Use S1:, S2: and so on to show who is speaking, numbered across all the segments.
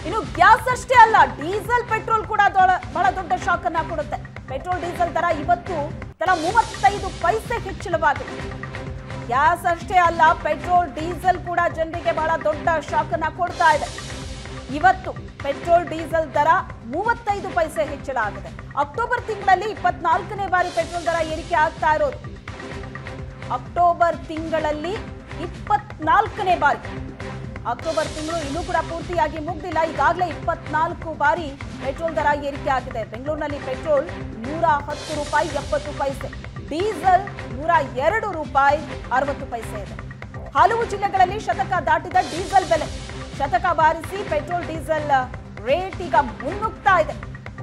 S1: ಇನ್ನು ಗ್ಯಾಸ್ ಅಷ್ಟೇ ಅಲ್ಲ ಡೀಸೆಲ್ ಪೆಟ್ರೋಲ್ ಕೂಡ ದೊಳ- ಬಹಳ ದೊಡ್ಡ ಶಾಕ್ ಅನ್ನ ಕೊಡುತ್ತೆ ಪೆಟ್ರೋಲ್ ಡೀಸೆಲ್ ದರ ಇವತ್ತು ತಲಾ ಮೂವತ್ತೈದು ಪೈಸೆ ಹೆಚ್ಚಳವಾಗಿದೆ ಗ್ಯಾಸ್ ಅಷ್ಟೇ ಅಲ್ಲ ಪೆಟ್ರೋಲ್ ಡೀಸೆಲ್ ಕೂಡ ಜನರಿಗೆ ಬಹಳ ದೊಡ್ಡ ಶಾಕ್ ಅನ್ನ ಕೊಡ್ತಾ ಇದೆ ಇವತ್ತು ಪೆಟ್ರೋಲ್ ಡೀಸೆಲ್ ದರ ಮೂವತ್ತೈದು ಪೈಸೆ ಹೆಚ್ಚಳ ಆಗಿದೆ ಅಕ್ಟೋಬರ್ ತಿಂಗಳಲ್ಲಿ ಇಪ್ಪತ್ನಾಲ್ಕನೇ ಬಾರಿ ಪೆಟ್ರೋಲ್ ದರ ಏರಿಕೆ ಆಗ್ತಾ ಇರೋದು ಅಕ್ಟೋಬರ್ ತಿಂಗಳಲ್ಲಿ ಇಪ್ಪತ್ನಾಲ್ಕನೇ ಬಾರಿ ಅಕ್ಟೋಬರ್ ತಿಂಗಳು ಇನ್ನೂ ಕೂಡ ಪೂರ್ತಿಯಾಗಿ ಮುಗ್ದಿಲ್ಲ ಈಗಾಗಲೇ ಇಪ್ಪತ್ನಾಲ್ಕು ಬಾರಿ ಪೆಟ್ರೋಲ್ ದರ ಏರಿಕೆ ಆಗಿದೆ ಬೆಂಗಳೂರಿನಲ್ಲಿ ಪೆಟ್ರೋಲ್ ನೂರ ಹತ್ತು ರೂಪಾಯಿ ಎಪ್ಪತ್ತು ಪೈಸೆ ಡೀಸೆಲ್ ನೂರ ಎರಡು ರೂಪಾಯಿ ಅರವತ್ತು ಪೈಸೆ ಇದೆ ಹಲವು ಜಿಲ್ಲೆಗಳಲ್ಲಿ ಶತಕ ದಾಟಿದ ಡೀಸೆಲ್ ಬೆಲೆ ಶತಕ ಬಾರಿಸಿ ಪೆಟ್ರೋಲ್ ಡೀಸೆಲ್ ರೇಟ್ ಈಗ ಮುನ್ನುಗ್ತಾ ಇದೆ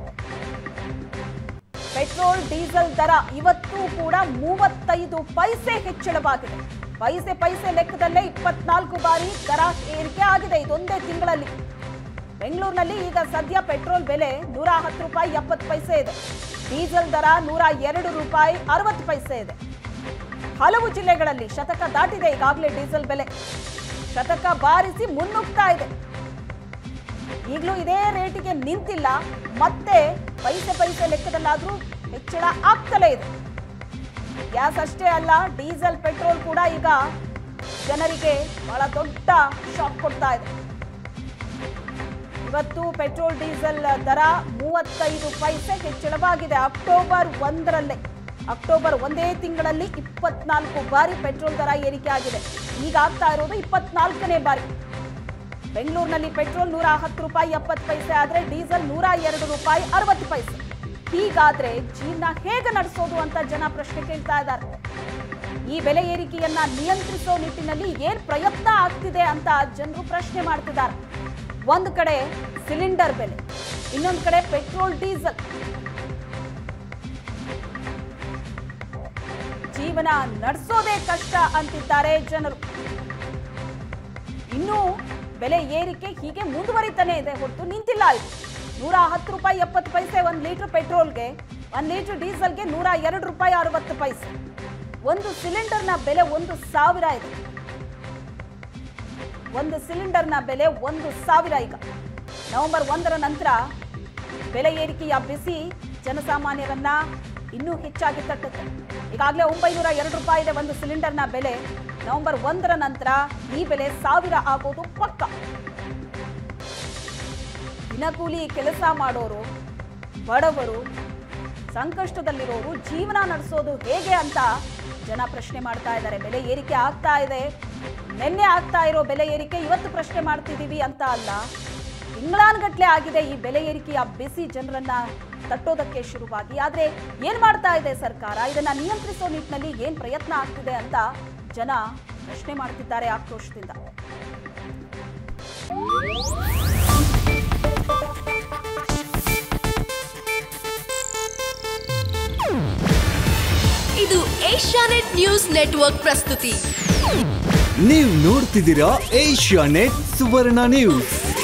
S1: ಪೆಟ್ರೋಲ್ ಡೀಸೆಲ್ ದರ ಇವತ್ತು ಕೂಡ ಮೂವತ್ತೈದು ಪೈಸೆ ಹೆಚ್ಚಳವಾಗಿದೆ ಪೈಸೆ ಪೈಸೆ ಲೆಕ್ಕದಲ್ಲೇ ಇಪ್ಪತ್ನಾಲ್ಕು ಬಾರಿ ದರ ಏರಿಕೆ ಆಗಿದೆ ಇದೊಂದೇ ತಿಂಗಳಲ್ಲಿ ಬೆಂಗಳೂರಿನಲ್ಲಿ ಈಗ ಸದ್ಯ ಪೆಟ್ರೋಲ್ ಬೆಲೆ ನೂರ ಹತ್ತು ರೂಪಾಯಿ ಎಪ್ಪತ್ತು ಪೈಸೆ ಇದೆ ಡೀಸೆಲ್ ದರ ನೂರ ಎರಡು ರೂಪಾಯಿ ಅರವತ್ತು ಪೈಸೆ ಇದೆ ಹಲವು ಜಿಲ್ಲೆಗಳಲ್ಲಿ ಶತಕ ದಾಟಿದೆ ಈಗಾಗಲೇ ಡೀಸೆಲ್ ಬೆಲೆ ಶತಕ ಬಾರಿಸಿ ಮುನ್ನುಗ್ತಾ ಇದೆ ಈಗಲೂ ಇದೇ ರೇಟಿಗೆ ನಿಂತಿಲ್ಲ ಮತ್ತೆ ಪೈಸೆ ಪೈಸೆ ಲೆಕ್ಕದಲ್ಲಾದ್ರೂ ಹೆಚ್ಚಳ ಆಗ್ತಲೇ ಇದೆ ಗ್ಯಾಸ್ ಅಷ್ಟೇ ಅಲ್ಲ ಡೀಸೆಲ್ ಪೆಟ್ರೋಲ್ ಕೂಡ ಈಗ ಜನರಿಗೆ ಬಹಳ ದೊಡ್ಡ ಶಾಕ್ ಕೊಡ್ತಾ ಇದೆ ಇವತ್ತು ಪೆಟ್ರೋಲ್ ಡೀಸೆಲ್ ದರ ಮೂವತ್ತೈದು ಪೈಸೆ ಹೆಚ್ಚಳವಾಗಿದೆ ಅಕ್ಟೋಬರ್ ಒಂದರಲ್ಲೇ ಅಕ್ಟೋಬರ್ ಒಂದೇ ತಿಂಗಳಲ್ಲಿ ಇಪ್ಪತ್ನಾಲ್ಕು ಬಾರಿ ಪೆಟ್ರೋಲ್ ದರ ಏರಿಕೆ ಆಗಿದೆ ಈಗ ಆಗ್ತಾ ಇರೋದು ಇಪ್ಪತ್ನಾಲ್ಕನೇ ಬಾರಿ ಬೆಂಗಳೂರಿನಲ್ಲಿ ಪೆಟ್ರೋಲ್ ನೂರ ಹತ್ತು ರೂಪಾಯಿ ಎಪ್ಪತ್ತು ಪೈಸೆ ಆದ್ರೆ ಡೀಸೆಲ್ ನೂರ ಎರಡು ರೂಪಾಯಿ ಅರವತ್ತು ಪೈಸೆ ಹೀಗಾದ್ರೆ ಜೀವನ ಹೇಗೆ ನಡೆಸೋದು ಅಂತ ಜನ ಪ್ರಶ್ನೆ ಕೇಳ್ತಾ ಇದ್ದಾರೆ ಈ ಬೆಲೆ ಏರಿಕೆಯನ್ನ ನಿಯಂತ್ರಿಸೋ ನಿಟ್ಟಿನಲ್ಲಿ ಏನ್ ಪ್ರಯತ್ನ ಆಗ್ತಿದೆ ಅಂತ ಜನರು ಪ್ರಶ್ನೆ ಮಾಡ್ತಿದ್ದಾರೆ ಒಂದು ಕಡೆ ಸಿಲಿಂಡರ್ ಬೆಲೆ ಇನ್ನೊಂದು ಕಡೆ ಪೆಟ್ರೋಲ್ ಡೀಸೆಲ್ ಜೀವನ ನಡೆಸೋದೇ ಕಷ್ಟ ಅಂತಿದ್ದಾರೆ ಜನರು ಇನ್ನೂ ಬೆಲೆ ಏರಿಕೆ ಹೀಗೆ ಮುಂದುವರಿತಾನೆ ಇದೆ ಹೊರತು ನಿಂತಿಲ್ಲ ಇದು ನೂರ ಹತ್ತು ರೂಪಾಯಿ ಎಪ್ಪತ್ತು ಪೈಸೆ ಒಂದು ಲೀಟರ್ ಪೆಟ್ರೋಲ್ಗೆ ಒಂದು ಲೀಟರ್ ಡೀಸೆಲ್ಗೆ ನೂರ ಎರಡು ರೂಪಾಯಿ ಅರವತ್ತು ಪೈಸೆ ಒಂದು ಸಿಲಿಂಡರ್ನ ಬೆಲೆ ಒಂದು ಸಾವಿರ ಇದೆ ಒಂದು ಸಿಲಿಂಡರ್ನ ಬೆಲೆ ಒಂದು ಸಾವಿರ ಈಗ ನವೆಂಬರ್ ಒಂದರ ನಂತರ ಬೆಲೆ ಏರಿಕೆಯ ಬಿಸಿ ಜನಸಾಮಾನ್ಯರನ್ನ ಇನ್ನೂ ಹೆಚ್ಚಾಗಿ ತಟ್ಟುತ್ತೆ ಈಗಾಗಲೇ ಒಂಬೈನೂರ ಎರಡು ರೂಪಾಯಿ ಇದೆ ಒಂದು ಸಿಲಿಂಡರ್ನ ಬೆಲೆ ನವೆಂಬರ್ ಒಂದರ ನಂತರ ಈ ಬೆಲೆ ಸಾವಿರ ಆಗೋದು ಪಕ್ಕ ದಿನಕೂಲಿ ಕೆಲಸ ಮಾಡೋರು ಬಡವರು ಸಂಕಷ್ಟದಲ್ಲಿರೋರು ಜೀವನ ನಡೆಸೋದು ಹೇಗೆ ಅಂತ ಜನ ಪ್ರಶ್ನೆ ಮಾಡ್ತಾ ಇದ್ದಾರೆ ಬೆಲೆ ಏರಿಕೆ ಆಗ್ತಾ ಇದೆ ನಿನ್ನೆ ಆಗ್ತಾ ಇರೋ ಬೆಲೆ ಏರಿಕೆ ಇವತ್ತು ಪ್ರಶ್ನೆ ಮಾಡ್ತಿದ್ದೀವಿ ಅಂತ ಅಲ್ಲ ತಿಂಗಳಾನುಗಟ್ಲೆ ಆಗಿದೆ ಈ ಬೆಲೆ ಏರಿಕೆಯ ಬಿಸಿ ಜನರನ್ನ ತಟ್ಟೋದಕ್ಕೆ ಶುರುವಾಗಿ ಆದ್ರೆ ಏನ್ ಮಾಡ್ತಾ ಇದೆ ಸರ್ಕಾರ ಇದನ್ನ ನಿಯಂತ್ರಿಸೋ ನಿಟ್ಟಿನಲ್ಲಿ ಏನ್ ಪ್ರಯತ್ನ ಆಗ್ತಿದೆ ಅಂತ ಜನ ಪ್ರಶ್ನೆ ಮಾಡ್ತಿದ್ದಾರೆ ಆಕ್ರೋಶದಿಂದ
S2: ಇದು ಏಷ್ಯಾನೆಟ್ ನ್ಯೂಸ್ ನೆಟ್ವರ್ಕ್ ಪ್ರಸ್ತುತಿ
S3: ನೀವು ನೋಡ್ತಿದ್ದೀರಾ ಏಷ್ಯಾ ನೆಟ್ ಸುವರ್ಣ ನ್ಯೂಸ್